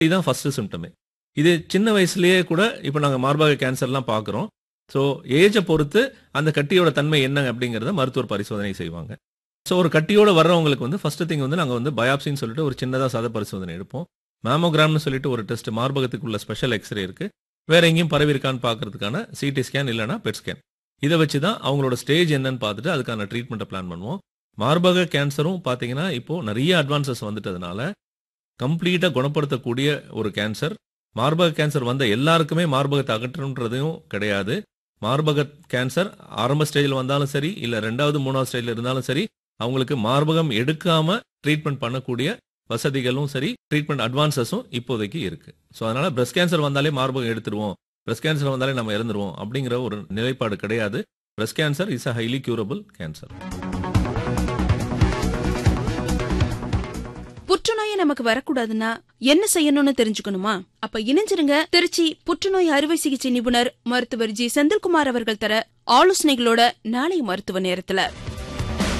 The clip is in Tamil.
இதுதான் ஃபர்ஸ்ட் சிம்டமே இது சின்ன வயசுலயே கூட இப்போ நாங்கள் மார்பக கேன்சர்லாம் பார்க்குறோம் ஸோ ஏஜை பொறுத்து அந்த கட்டியோட தன்மை என்ன அப்படிங்கிறத மருத்துவர் பரிசோதனை செய்வாங்க ஸோ ஒரு கட்டியோட வர்றவங்களுக்கு வந்து ஃபர்ஸ்ட் திங் வந்து நாங்கள் வந்து பயாப்சின்னு சொல்லிட்டு ஒரு சின்னதாக சத பரிசோதனை எடுப்போம் மேமோகிராம்னு சொல்லிட்டு ஒரு டெஸ்ட் மார்பகத்துக்குள்ள ஸ்பெஷல் எக்ஸ்ரே இருக்கு வேற எங்கேயும் பரவி இருக்கான்னு பார்க்கறதுக்கான சிடி ஸ்கேன் இல்லைனா பெட் ஸ்கேன் இதை வச்சு தான் அவங்களோட ஸ்டேஜ் என்னன்னு பார்த்துட்டு அதுக்கான ட்ரீட்மெண்ட்டை பிளான் பண்ணுவோம் மார்பக கேன்சரும் பார்த்தீங்கன்னா இப்போ நிறைய அட்வான்சஸ் வந்துட்டதுனால கம்ப்ளீட்டாக குணப்படுத்தக்கூடிய ஒரு கேன்சர் மார்பக கேன்சர் வந்த எல்லாருக்குமே மார்பகத்தை அகற்றணுன்றதையும் கிடையாது மார்பக கேன்சர் ஆரம்ப ஸ்டேஜில் வந்தாலும் சரி இல்லை ரெண்டாவது மூணாவது ஸ்டேஜில் இருந்தாலும் சரி அவங்களுக்கு மார்பகம் எடுக்காம ட்ரீட்மெண்ட் பண்ணக்கூடிய வசதிகளும் சரி ட்ரீட்மெண்ட் அட்வான்சஸும் இப்போதைக்கு இருக்கு ஸோ அதனால பிரஸ்ட் கேன்சர் வந்தாலே மார்பகம் எடுத்துருவோம் பிரஸ்ட் கேன்சர் வந்தாலே நம்ம இறந்துருவோம் அப்படிங்கிற ஒரு நிலைப்பாடு கிடையாது breast cancer is a highly curable cancer புற்றுநோயை நமக்கு வரக்கூடாதுன்னா என்ன செய்யணும்னு தெரிஞ்சுக்கணுமா அப்ப இணைஞ்சிருங்க திருச்சி புற்றுநோய் அறுவை சிகிச்சை நிபுணர் மருத்துவர் ஜி செந்தில்குமார் அவர்கள் தர ஆலோசனைகளோட நாளை மருத்துவ நேரத்துல